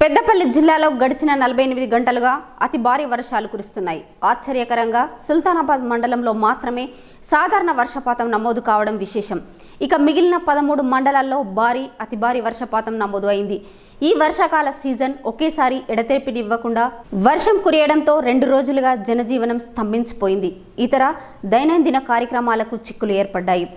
పెద్దపల్లి జిల్లాలో గడిచిన నలభై ఎనిమిది గంటలుగా అతి భారీ వర్షాలు కురుస్తున్నాయి ఆశ్చర్యకరంగా సుల్తానాబాద్ మండలంలో మాత్రమే సాధారణ వర్షపాతం నమోదు కావడం విశేషం ఇక మిగిలిన పదమూడు మండలాల్లో భారీ అతి భారీ వర్షపాతం నమోదు అయింది ఈ వర్షాకాల సీజన్ ఒకేసారి ఎడతెరిపినివ్వకుండా వర్షం కురియడంతో రెండు రోజులుగా జనజీవనం స్తంభించిపోయింది ఇతర దైనందిన కార్యక్రమాలకు చిక్కులు ఏర్పడ్డాయి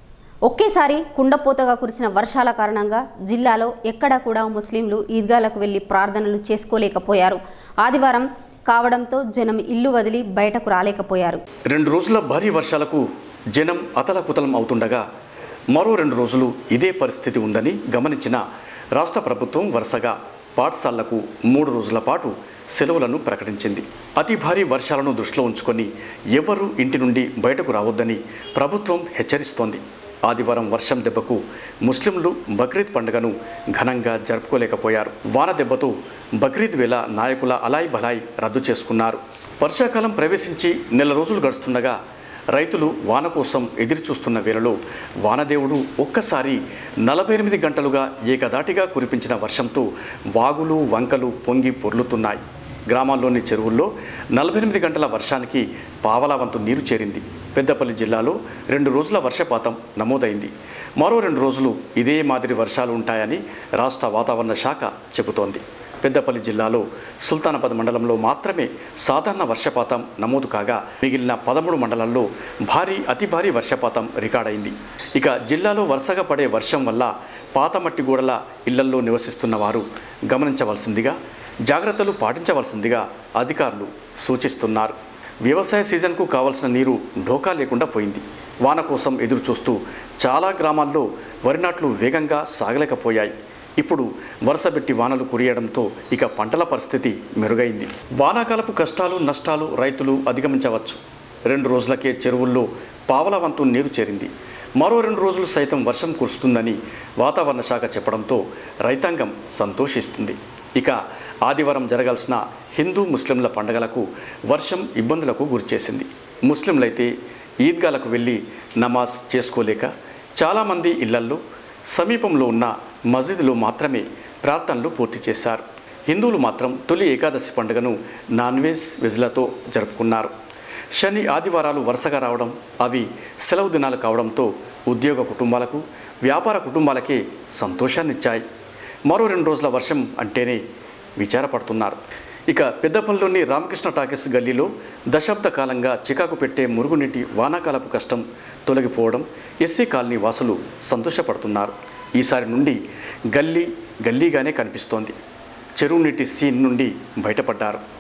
ఒకేసారి కుండపోతగా కురిసిన వర్షాల కారణంగా జిల్లాలో ఎక్కడా కూడా ముస్లింలు ఈద్గాలకు వెళ్లి ప్రార్థనలు చేసుకోలేకపోయారు ఆదివారం కావడంతో జనం ఇల్లు వదిలి బయటకు రాలేకపోయారు రెండు రోజుల భారీ వర్షాలకు జనం అతలకుతలం అవుతుండగా మరో రెండు రోజులు ఇదే పరిస్థితి ఉందని గమనించిన రాష్ట్ర ప్రభుత్వం వరుసగా పాఠశాలలకు మూడు రోజుల పాటు సెలవులను ప్రకటించింది అతి భారీ వర్షాలను దృష్టిలో ఉంచుకొని ఎవరూ ఇంటి నుండి బయటకు రావద్దని ప్రభుత్వం హెచ్చరిస్తోంది ఆదివారం వర్షం దెబ్బకు ముస్లింలు బక్రీద్ పండుగను ఘనంగా జరుపుకోలేకపోయారు వాన దెబ్బతో బక్రీద్ వేళ నాయకుల అలాయ్ బలాయ్ రద్దు చేసుకున్నారు వర్షాకాలం ప్రవేశించి నెల రోజులు గడుస్తుండగా రైతులు వాన కోసం ఎదురు చూస్తున్న వేళలో వానదేవుడు ఒక్కసారి నలభై ఎనిమిది గంటలుగా ఏకదాటిగా కురిపించిన వర్షంతో వాగులు వంకలు పొంగి పొర్లుతున్నాయి గ్రామాల్లోని చెరువుల్లో నలభై ఎనిమిది గంటల వర్షానికి పావలా వంతు నీరు చేరింది పెద్దపల్లి జిల్లాలో రెండు రోజుల వర్షపాతం నమోదైంది మరో రెండు రోజులు ఇదే మాదిరి వర్షాలు ఉంటాయని రాష్ట్ర వాతావరణ శాఖ చెబుతోంది పెద్దపల్లి జిల్లాలో సుల్తానాబాద్ మండలంలో మాత్రమే సాధారణ వర్షపాతం నమోదు కాగా మిగిలిన పదమూడు మండలాల్లో భారీ అతి భారీ వర్షపాతం రికార్డైంది ఇక జిల్లాలో వరుసగా పడే వర్షం వల్ల పాత మట్టి గోడల ఇళ్లల్లో నివసిస్తున్న వారు గమనించవలసిందిగా జాగ్రత్తలు పాటించవలసిందిగా అధికారులు సూచిస్తున్నారు వ్యవసాయ సీజన్కు కావలసిన నీరు ఢోకా లేకుండా పోయింది వాన కోసం ఎదురు చూస్తూ చాలా గ్రామాల్లో వరి నాట్లు వేగంగా సాగలేకపోయాయి ఇప్పుడు వరుసబెట్టి వానలు కురియడంతో ఇక పంటల పరిస్థితి మెరుగైంది వానాకాలపు కష్టాలు నష్టాలు రైతులు అధిగమించవచ్చు రెండు రోజులకే చెరువుల్లో పావల వంతు నీరు చేరింది మరో రెండు రోజులు సైతం వర్షం కురుస్తుందని వాతావరణ శాఖ చెప్పడంతో రైతాంగం సంతోషిస్తుంది ఇక ఆదివారం జరగాల్సిన హిందూ ముస్లింల పండగలకు వర్షం ఇబ్బందులకు గురిచేసింది ముస్లింలైతే ఈద్గాలకు వెళ్ళి నమాజ్ చేసుకోలేక చాలామంది ఇళ్లల్లో సమీపంలో ఉన్న మసీదులో మాత్రమే ప్రార్థనలు పూర్తి చేశారు హిందువులు మాత్రం తొలి ఏకాదశి పండుగను నాన్ వెజ్ వెజ్లతో జరుపుకున్నారు శని ఆదివారాలు వరుసగా రావడం అవి సెలవు దినాలు కావడంతో ఉద్యోగ కుటుంబాలకు వ్యాపార కుటుంబాలకే సంతోషాన్నిచ్చాయి మరో రెండు రోజుల వర్షం అంటేనే విచారపడుతున్నారు ఇక పెద్దపల్లిలోని రామకృష్ణ టాకీస్ గల్లీలో దశాబ్ద కాలంగా చికాకు పెట్టే మురుగునీటి వానాకాలపు కష్టం తొలగిపోవడం ఎస్సీ కాలనీ వాసులు సంతోషపడుతున్నారు ఈసారి నుండి గల్లీ గల్లీగానే కనిపిస్తోంది చెరువు నీటి సీన్ నుండి బయటపడ్డారు